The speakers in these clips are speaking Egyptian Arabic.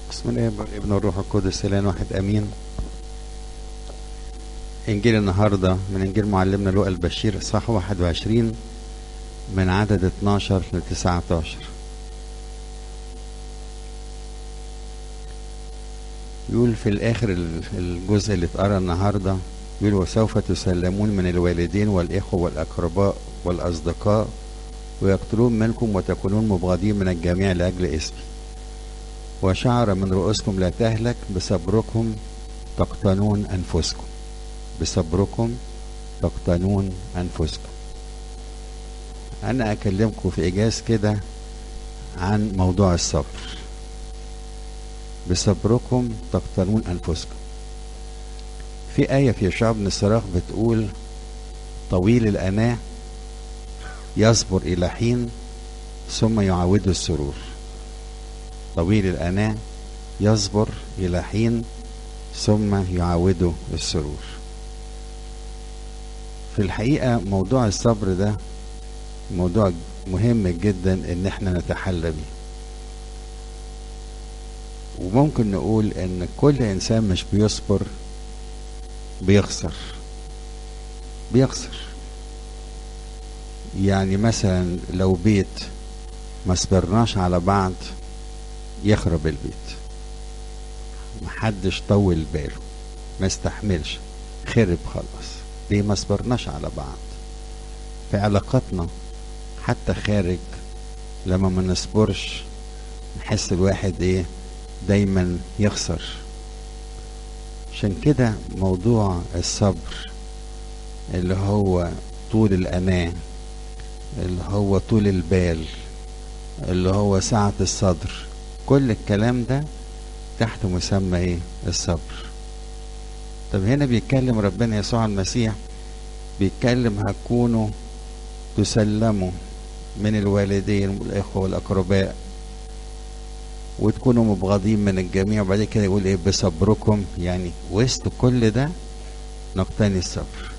بسم الله والابن والروح القدس الان واحد امين انجيل النهارده من انجيل معلمنا لوقا البشير اصحاح 21 من عدد 12 ل 19 يقول في الاخر الجزء اللي اتقرا النهارده يقول وسوف تسلمون من الوالدين والاخوه والاقرباء والاصدقاء ويقتلون منكم وتكونون مبغضين من الجميع لاجل اسمي وشعر من رؤوسكم لا تهلك بصبركم تقتنون انفسكم بصبركم تقتنون انفسكم انا اكلمكم في ايجاز كده عن موضوع الصبر بصبركم تقتنون انفسكم في آية في شعب بن الصراخ بتقول طويل الأناة يصبر إلى حين ثم يعوده السرور طويل الأناة يصبر إلى حين ثم يعوده السرور في الحقيقة موضوع الصبر ده موضوع مهم جدا ان احنا نتحلى بيه وممكن نقول ان كل انسان مش بيصبر بيخسر بيخسر يعني مثلا لو بيت ما صبرناش على بعض يخرب البيت محدش طول باله ما استحملش خرب خلاص ليه ما صبرناش على بعض في علاقاتنا حتى خارج لما ما نصبرش نحس الواحد ايه دايما يخسر عشان كده موضوع الصبر اللي هو طول الأناة اللي هو طول البال اللي هو سعة الصدر كل الكلام ده تحت مسمى ايه الصبر طب هنا بيتكلم ربنا يسوع المسيح بيتكلم هتكونوا تسلموا من الوالدين والإخوة والأقرباء وتكونوا مبغضين من الجميع وبعد كده يقول ايه بصبركم يعني وسط كل ده نقتني الصبر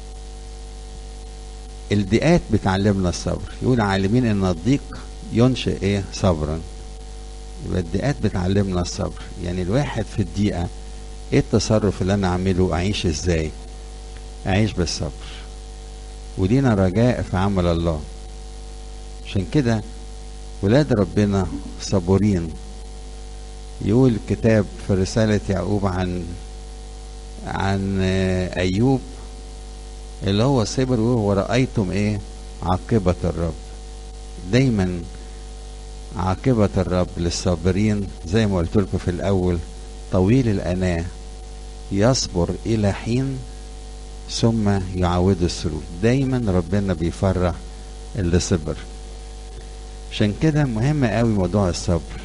الضيقات بتعلمنا الصبر يقول عالمين ان الضيق ينشئ ايه صبرا يبقى الضيقات بتعلمنا الصبر يعني الواحد في الضيقه ايه التصرف اللي انا اعمله اعيش ازاي اعيش بالصبر ولينا رجاء في عمل الله عشان كده ولاد ربنا صبورين يقول الكتاب في رسالة يعقوب عن عن أيوب اللي هو صبر ورأيتم إيه عاقبة الرب دايما عاقبة الرب للصابرين زي ما قلت لكم في الأول طويل الأناة يصبر إلى حين ثم يعود السرور دايما ربنا بيفرح اللي صبر عشان كده مهم قوي موضوع الصبر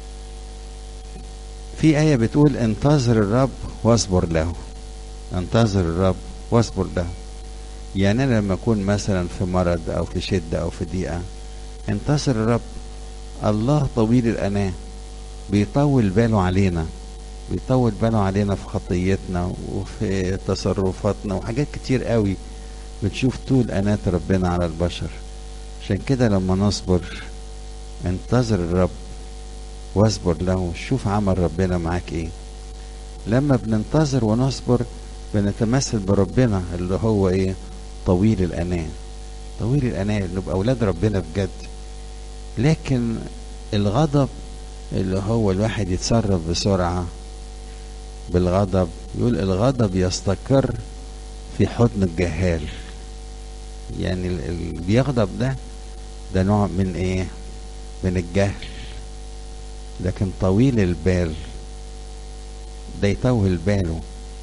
في آية بتقول انتظر الرب واصبر له انتظر الرب واصبر له يعني أنا لما أكون مثلا في مرض أو في شدة أو في ضيقة انتظر الرب الله طويل الأناة بيطول باله علينا بيطول باله علينا في خطيتنا وفي تصرفاتنا وحاجات كتير قوي بتشوف طول أناة ربنا على البشر عشان كده لما نصبر انتظر الرب واصبر له شوف عمل ربنا معاك ايه لما بننتظر ونصبر بنتمثل بربنا اللي هو ايه طويل الاناه طويل الاناه نبقى اولاد ربنا بجد لكن الغضب اللي هو الواحد يتصرف بسرعه بالغضب يقول الغضب يستقر في حضن الجهال يعني اللي بيغضب ده ده نوع من ايه من الجهل لكن طويل البال ده يطول باله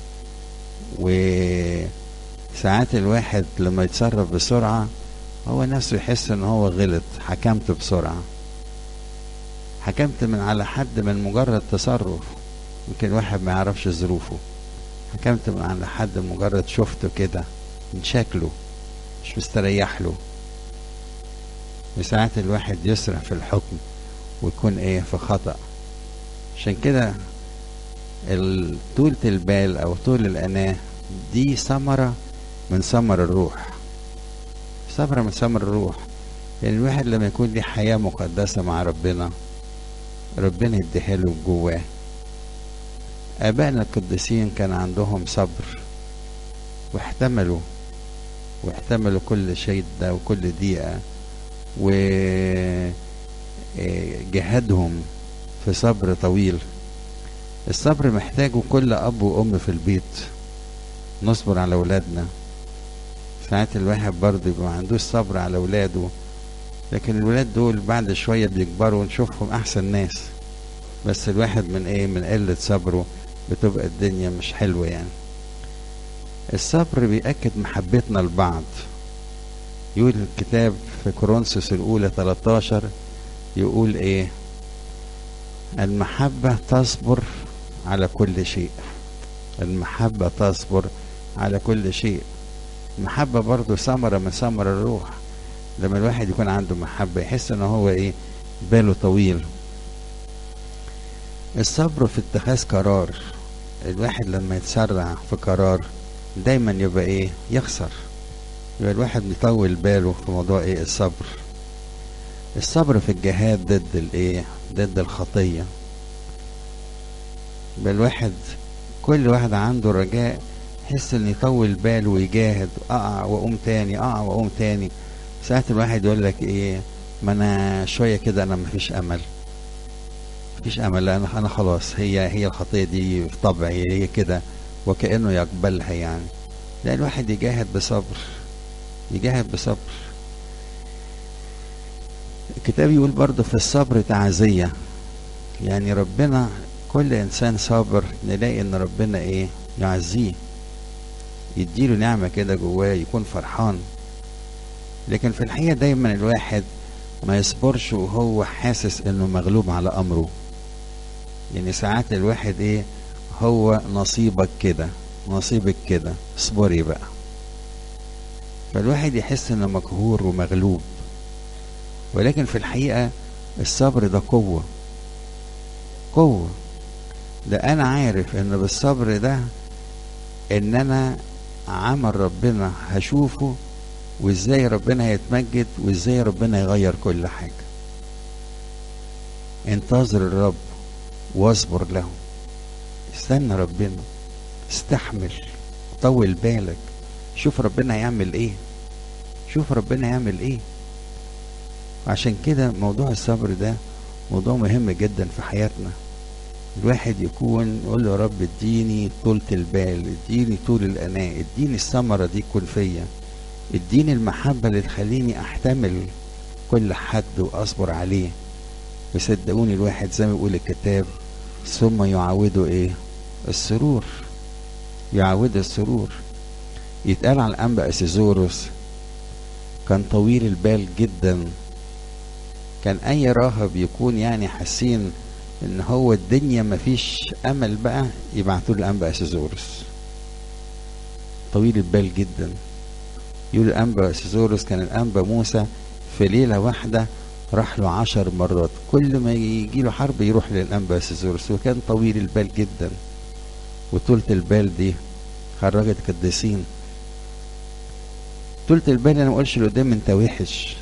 وساعات الواحد لما يتصرف بسرعة هو نفسه يحس ان هو غلط حكمت بسرعة حكمت من على حد من مجرد تصرف يمكن واحد ما يعرفش ظروفه حكمت من على حد مجرد شفته كده من شكله مش مستريح له وساعات الواحد يسرع في الحكم ويكون ايه في خطأ عشان كده طولة البال او طول الاناة دي ثمرة من ثمر الروح ثمرة من ثمر الروح يعني الواحد لما يكون ليه حياة مقدسة مع ربنا ربنا يديها له جواه آبائنا القديسين كان عندهم صبر واحتملوا واحتملوا كل شدة وكل ضيقة وجهادهم في صبر طويل الصبر محتاجه كل أب وأم في البيت نصبر على أولادنا ساعات الواحد برضه يبقى ما عندوش صبر على أولاده لكن الولاد دول بعد شوية بيكبروا ونشوفهم أحسن ناس بس الواحد من إيه من قلة صبره بتبقى الدنيا مش حلوة يعني الصبر بيأكد محبتنا لبعض يقول الكتاب في كورنثوس الأولى 13 يقول إيه المحبة تصبر على كل شيء المحبة تصبر على كل شيء المحبة برضو ثمرة من ثمر الروح لما الواحد يكون عنده محبة يحس ان هو ايه باله طويل الصبر في اتخاذ قرار الواحد لما يتسرع في قرار دايما يبقى ايه يخسر يبقى الواحد بيطول باله في موضوع ايه الصبر الصبر في الجهاد ضد الايه ضد الخطيه يبقى الواحد كل واحد عنده رجاء يحس ان يطول باله ويجاهد اقع واقوم تاني اقع واقوم تاني ساعات الواحد يقول لك ايه ما انا شويه كده انا مفيش امل مفيش امل لا انا انا خلاص هي هي الخطيه دي في طبعي هي كده وكانه يقبلها يعني لا الواحد يجاهد بصبر يجاهد بصبر الكتاب يقول برضه في الصبر تعزية يعني ربنا كل انسان صابر نلاقي ان ربنا ايه يعزيه يديله نعمة كده جواه يكون فرحان لكن في الحقيقة دايما الواحد ما يصبرش وهو حاسس انه مغلوب على امره يعني ساعات الواحد ايه هو نصيبك كده نصيبك كده اصبري بقى فالواحد يحس انه مقهور ومغلوب ولكن في الحقيقة الصبر ده قوة قوة ده انا عارف ان بالصبر ده ان انا عمل ربنا هشوفه وازاي ربنا هيتمجد وازاي ربنا يغير كل حاجة انتظر الرب واصبر له استنى ربنا استحمل طول بالك شوف ربنا هيعمل ايه شوف ربنا هيعمل ايه عشان كده موضوع الصبر ده موضوع مهم جدا في حياتنا الواحد يكون يقول له يا رب اديني طولة البال اديني طول الاناء اديني الثمرة دي تكون فيا اديني المحبة اللي تخليني احتمل كل حد واصبر عليه وصدقوني الواحد زي ما يقول الكتاب ثم يعوده ايه السرور يعوده السرور يتقال عن الانبا اسيزوروس كان طويل البال جدا كان اي راهب يكون يعني حاسين ان هو الدنيا مفيش امل بقى يبعتوا له الانبا اسيزوروس طويل البال جدا يقول الانبا اسيزوروس كان الانبا موسى في ليله واحده راح له عشر مرات كل ما يجي له حرب يروح للانبا اسيزوروس وكان طويل البال جدا وطولة البال دي خرجت قديسين طولة البال انا ما اقولش اللي قدام انت وحش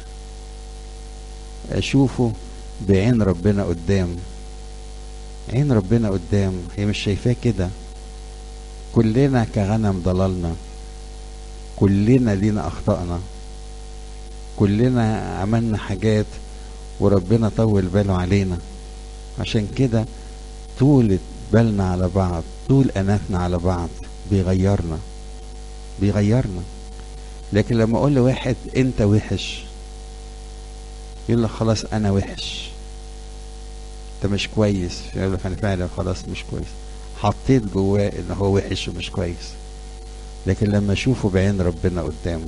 اشوفه بعين ربنا قدام عين ربنا قدام هي مش شايفاه كده كلنا كغنم ضللنا كلنا لينا اخطائنا كلنا عملنا حاجات وربنا طول باله علينا عشان كده طولة بالنا على بعض طول اناتنا على بعض بيغيرنا بيغيرنا لكن لما اقول لواحد انت وحش يقول لك خلاص انا وحش انت مش كويس يقول لك انا فعلا خلاص مش كويس حطيت جواه ان هو وحش ومش كويس لكن لما اشوفه بعين ربنا قدامه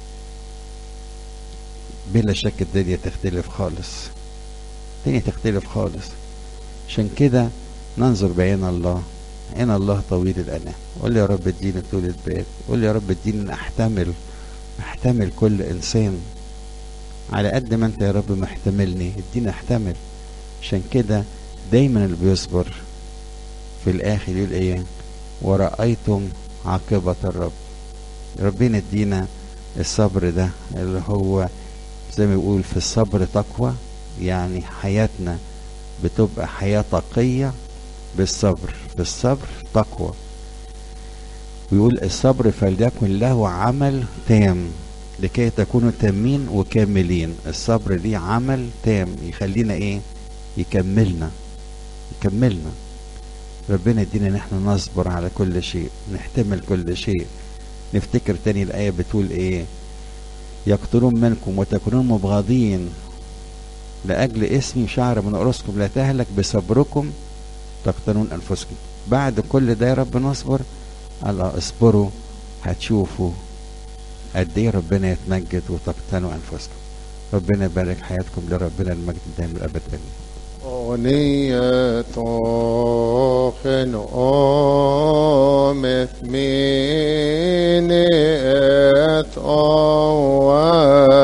بلا شك الدنيا تختلف خالص الدنيا تختلف خالص عشان كده ننظر بعين الله عين الله طويل الأنام قول يا رب اديني طولة بال قول يا رب اديني احتمل احتمل كل انسان على قد ما انت يا رب محتملني اديني احتمل عشان كده دايما اللي بيصبر في الاخر يقول ايه ورأيتم عاقبة الرب ربنا ادينا الصبر ده اللي هو زي ما يقول في الصبر تقوى يعني حياتنا بتبقى حياة تقية بالصبر بالصبر تقوى ويقول الصبر فليكن له عمل تام لكي تكونوا تامين وكاملين الصبر ليه عمل تام يخلينا ايه يكملنا يكملنا ربنا يدينا نحن نصبر على كل شيء نحتمل كل شيء نفتكر تاني الآية بتقول ايه يقتلون منكم وتكونون مبغضين لأجل اسمي شعر من رؤوسكم لا تهلك بصبركم تقتلون أنفسكم بعد كل ده يا رب نصبر الله اصبروا هتشوفوا قد ايه ربنا يتمجد وتقتنوا انفسكم ربنا يبارك حياتكم لربنا المجد دائما الابد امين أغنية خن أمث من